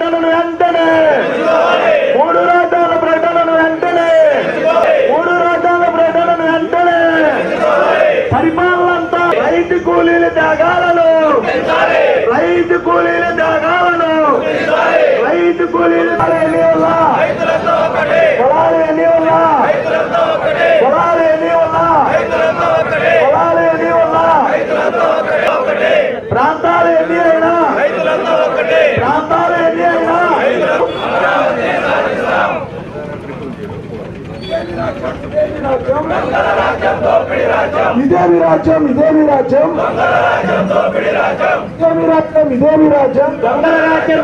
ప్రకటనను వెంటనే మూడు రాజ్యాల ప్రకటనను వెంటనే మూడు రాజ్యాల ప్రకటనను వెంటనే పరిపాలనంతా రైతు కూలీల త్యాగాలను రైతు కూలీల త్యాగాలను రైతు కూలీల ఎన్ని ఉన్నా పొలాలు ఎన్ని ఉన్నా పొలాలు ఎన్ని ఉన్నా పొలాలు ఎన్ని ఉన్నా ప్రాంతాలు ఎన్ని అయినా ప్రాంతాలు ఎన్ని అయినా ఇదేమి రాజ్యం ఇదేమి రాజ్యం ఇదేమి రాజ్యం ఇదేమి రాజ్యం దొంగల రాజ్యం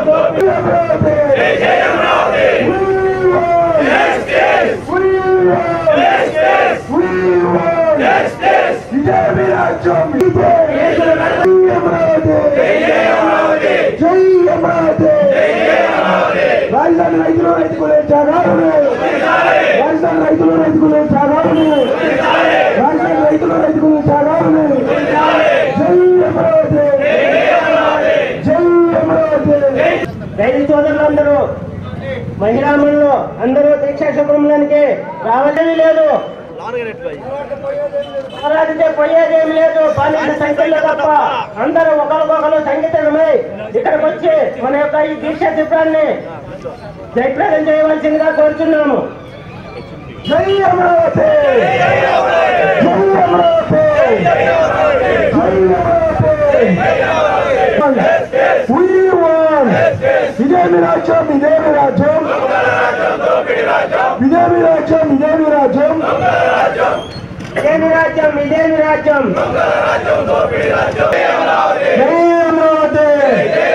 ఇదేమి రాజ్యం ఇదే జై అమరావతి జై అమరావతి రాజధాని రైతులు రైతుకులే జాగాలను రాజధాని రైతులు రైతుకులే జాగాలను రాజధాని రైతులు రైతుకులే జాగాలను జై అమరావతి జై అమరావతి రైతు సోదరులందరూ మహిళామణులు అందరూ దీక్షా శుభ్రంలోనికి రావాలని లేదు పోరాడితే పోయేదేమి లేదు పన్నెండు సంఖ్యలో తప్ప అందరూ ఒకరికొకరు సంగీతమై ఇక్కడికి వచ్చి మన యొక్క ఈ దీక్ష శిబిరాన్ని జయప్రదం చేయవలసిందిగా కోరుచున్నాము జై అమరావతి జై అమరావతి జై అమరావతి We won. ఇదేమి రాజ్యం ఇదేమి రాజ్యం ఇదేమి రాజ్యం ఇదేమి రాజ్యం ఇదేమి రాజ్యం ఇదేమి రాజ్యం జై అమరావతి